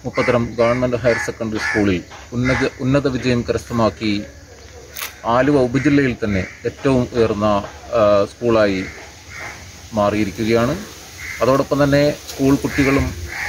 മുപ്പത്തരം government higher secondary സ്കൂളിൽ ഉന്നത ഉന്നത വിജയം കരസ്ഥമാക്കി ആലുവ ഉപജില്ലയിൽ തന്നെ ഏറ്റവും ഉയർന്ന ആ, സ്കൂളായി മാറിയിരിക്കുകയാണ് അതോടൊപ്പം തന്നെ സ്കൂൾ കുട്ടികളും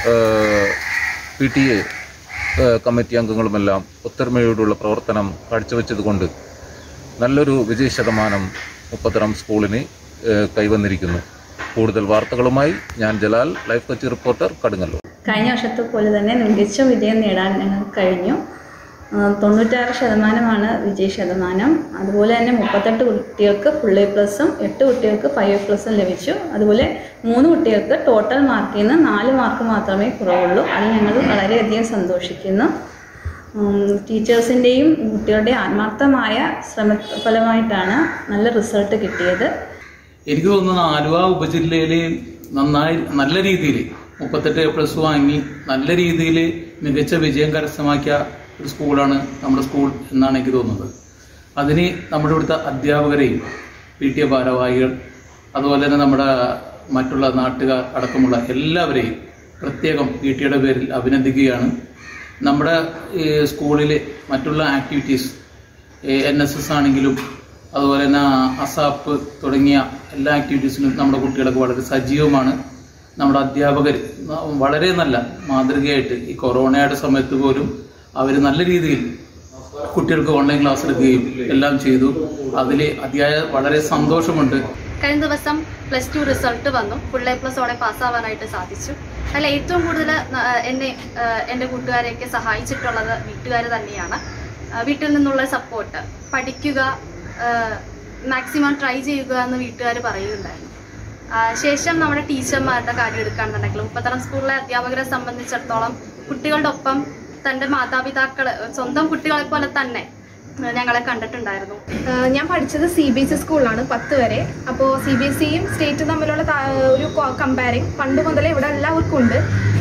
പി ടി എ കമ്മിറ്റി അംഗങ്ങളുമെല്ലാം ഒത്തൊരുമയോടുള്ള പ്രവർത്തനം കാഴ്ചവെച്ചതുകൊണ്ട് നല്ലൊരു വിജയ ശതമാനം മുപ്പത്തരം സ്കൂളിന് ഏഹ്, കൈവന്നിരിക്കുന്നു കൂടുതൽ വാർത്തകളുമായി ഞാൻ ജലാൽ ലൈഫ് കൊച്ചി റിപ്പോർട്ടർ കടുങ്ങല്ലൂർ കഴിഞ്ഞ വർഷത്തെ പോലെ തന്നെ മികച്ച വിജയം നേടാൻ ഞങ്ങൾക്ക് കഴിഞ്ഞു ആ, തൊണ്ണൂറ്റാറ് ശതമാനമാണ് വിജയ ശതമാനം അതുപോലെ തന്നെ മുപ്പത്തെട്ട് കുട്ടികൾക്ക് ഫുൾ എ പ്ലസും എട്ട് കുട്ടികൾക്ക് ഫൈവ് എ പ്ലസും ലഭിച്ചു അതുപോലെ മൂന്ന് കുട്ടികൾക്ക് ടോട്ടൽ മാർക്കിൽ നിന്ന് നാല് മാർക്ക് മാത്രമേ കുറവുള്ളൂ അത് ഞങ്ങൾ വളരെയധികം സന്തോഷിക്കുന്നു ടീച്ചേഴ്സിൻ്റെയും കുട്ടികളുടെയും ആത്മാർത്ഥമായ ശ്രമ ഫലമായിട്ടാണ് നല്ല റിസൾട്ട് കിട്ടിയത് എനിക്ക് തോന്നുന്നു ആലുവ ഉപജില്ലയിൽ നന്നായി നല്ല രീതിയിൽ മുപ്പത്തെട്ട് എ പ്ലസ് വാങ്ങി നല്ല രീതിയിൽ മികച്ച വിജയം കരസ്ഥമാക്കിയ ഒരു സ്കൂളാണ് നമ്മുടെ സ്കൂൾ എന്നാണ് എനിക്ക് തോന്നുന്നത് അതിന് നമ്മുടെ ഇവിടുത്തെ അധ്യാപകരെയും പി ടി എ ഭാരവാഹികൾ അതുപോലെ തന്നെ നമ്മുടെ മറ്റുള്ള നാട്ടുകാർ അടക്കമുള്ള എല്ലാവരെയും പ്രത്യേകം പി ടി എയുടെ പേരിൽ അഭിനന്ദിക്കുകയാണ് നമ്മുടെ ഈ സ്കൂളിൽ മറ്റുള്ള ആക്ടിവിറ്റീസ് എൻ എസ് എസ് ആണെങ്കിലും അതുപോലെ തന്നെ അസാപ്പ് തുടങ്ങിയ എല്ലാ ആക്ടിവിറ്റീസിലും നമ്മുടെ കുട്ടികളൊക്കെ വളരെ സജീവമാണ് നമ്മുടെ അധ്യാപകർ വളരെ നല്ല മാതൃകയായിട്ട് ഈ കൊറോണയുടെ സമയത്ത് പോലും അവർ നല്ല രീതിയിൽ കുട്ടികൾക്ക് ഓൺലൈൻ ക്ലാസ് എടുക്കുകയും എല്ലാം ചെയ്തു അതിൽ അതിയായ വളരെ സന്തോഷമുണ്ട് കഴിഞ്ഞ ദിവസം പ്ലസ് ടു റിസൾട്ട് വന്നു ഫുൾ എ പ്ലസോടെ പാസ്സാവാനായിട്ട് സാധിച്ചു അതിൽ ഏറ്റവും കൂടുതൽ എന്നെ ആ, എൻ്റെ കൂട്ടുകാരെയൊക്കെ സഹായിച്ചിട്ടുള്ളത് വീട്ടുകാർ തന്നെയാണ് ആ, വീട്ടിൽ നിന്നുള്ള സപ്പോർട്ട് പഠിക്കുക മാക്സിമം ട്രൈ ചെയ്യുക എന്ന് വീട്ടുകാർ പറയുകയുണ്ടായിരുന്നു ആ, ശേഷം നമ്മുടെ ടീച്ചർമാരുടെ കാര്യം എടുക്കുകയാണെന്നുണ്ടെങ്കിൽ മുപ്പത്തരം സ്കൂളിലെ അധ്യാപകരെ സംബന്ധിച്ചിടത്തോളം കുട്ടികളുടെ ഒപ്പം തൻ്റെ മാതാപിതാക്കൾ സ്വന്തം കുട്ടികളെ പോലെ തന്നെ ആ, ഞങ്ങളെ കണ്ടിട്ടുണ്ടായിരുന്നു ആഹ് ഞാൻ പഠിച്ചത് സി ബി എസ് ഇ സ്കൂളിലാണ് പത്ത് വരെ അപ്പോൾ സി ബി എസ് സിയും സ്റ്റേറ്റും തമ്മിലുള്ള താ- ഒരു കമ്പാരിങ് പണ്ട് മുതലേ ഇവിടെ എല്ലാവർക്കും ഉണ്ട്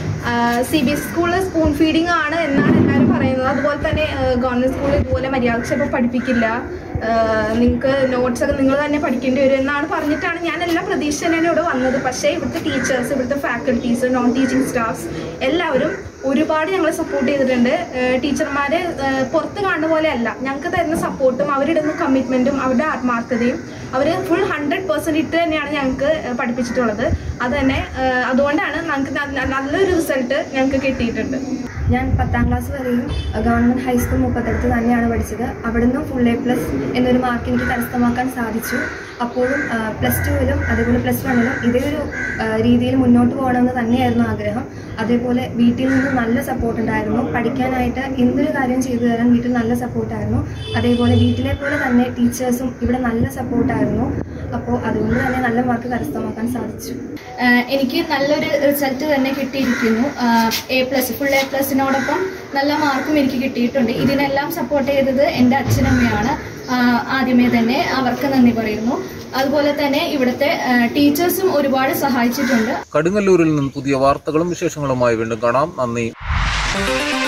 സി ബി എസ് സ്കൂളിൽ സ്പൂൺ ഫീഡിംഗ് ആണ് എന്നാണ് എല്ലാവരും പറയുന്നത് അതുപോലെ തന്നെ ഗവൺമെൻറ് സ്കൂളിൽ ഇതുപോലെ മര്യാദ ചിലപ്പോൾ പഠിപ്പിക്കില്ല നിങ്ങൾക്ക് നോട്ട്സ് ഒക്കെ നിങ്ങൾ തന്നെ പഠിക്കേണ്ടി വരും എന്നാണ് പറഞ്ഞിട്ടാണ് ഞാൻ എല്ലാം പ്രതീക്ഷ തന്നെയാണ് ഇവിടെ വന്നത് പക്ഷേ ഇവിടുത്തെ ടീച്ചേഴ്സ് ഇവിടുത്തെ ഫാക്കൽറ്റീസ് നോൺ ടീച്ചിങ് സ്റ്റാഫ്സ് എല്ലാവരും ഒരുപാട് ഞങ്ങളെ സപ്പോർട്ട് ചെയ്തിട്ടുണ്ട് ടീച്ചർമാർ പുറത്ത് കാണുന്ന പോലെ അല്ല ഞങ്ങൾക്ക് തരുന്ന സപ്പോർട്ടും അവരിടുന്ന കമ്മിറ്റ്മെൻറ്റും അവരുടെ ആത്മാർത്ഥതയും അവർ ഫുൾ ഹൺഡ്രഡ് പെർസെൻറ്റ് ഇട്ട് തന്നെയാണ് ഞങ്ങൾക്ക് ഏഹ്, പഠിപ്പിച്ചിട്ടുള്ളത് അത് തന്നെ ഏഹ്, അതുകൊണ്ടാണ് ഞങ്ങൾക്ക് ന- നല്ലൊരു റിസൾട്ട് ഞങ്ങൾക്ക് കിട്ടിയിട്ടുണ്ട് ഞാൻ പത്താം ക്ലാസ് വരെയും ഗവൺമെൻറ് ഹൈസ്കൂൾ മുപ്പത്തെടുത്ത് തന്നെയാണ് പഠിച്ചത് അവിടുന്ന് ഫുൾ എ പ്ലസ് എന്നൊരു മാർക്ക് എനിക്ക് കരസ്ഥമാക്കാൻ സാധിച്ചു അപ്പോഴും പ്ലസ് ടുവിലും അതേപോലെ പ്ലസ് വണ്ണിലും ഇതേ ഒരു ആ, രീതിയിൽ മുന്നോട്ട് പോകണമെന്ന് തന്നെയായിരുന്നു ആഗ്രഹം അതേപോലെ വീട്ടിൽ നിന്ന് നല്ല സപ്പോർട്ട് ഉണ്ടായിരുന്നു പഠിക്കാനായിട്ട് എന്തൊരു കാര്യം ചെയ്തു തരാൻ വീട്ടിൽ നല്ല സപ്പോർട്ടായിരുന്നു അതേപോലെ വീട്ടിലെ പോലെ തന്നെ ടീച്ചേഴ്സും ഇവിടെ നല്ല സപ്പോർട്ടായിരുന്നു അപ്പോൾ അതുകൊണ്ട് തന്നെ നല്ല മാർക്ക് കരസ്ഥമാക്കാൻ സാധിച്ചു ആഹ് എനിക്ക് നല്ലൊരു റിസൾട്ട് തന്നെ കിട്ടിയിരിക്കുന്നു എ പ്ലസ് ഫുൾ എ പ്ലസിനോടൊപ്പം നല്ല മാർക്കും എനിക്ക് കിട്ടിയിട്ടുണ്ട് ഇതിനെല്ലാം സപ്പോർട്ട് ചെയ്തത് എൻ്റെ അച്ഛനമ്മയാണ് ആഹ് ആദ്യമേ തന്നെ അവർക്ക് നന്ദി പറയുന്നു അതുപോലെ തന്നെ ഇവിടുത്തെ ആഹ് ടീച്ചേഴ്സും ഒരുപാട് സഹായിച്ചിട്ടുണ്ട് കടുങ്ങല്ലൂരിൽ നിന്ന് പുതിയ വാർത്തകളും വിശേഷങ്ങളുമായി വീണ്ടും കാണാം നന്ദി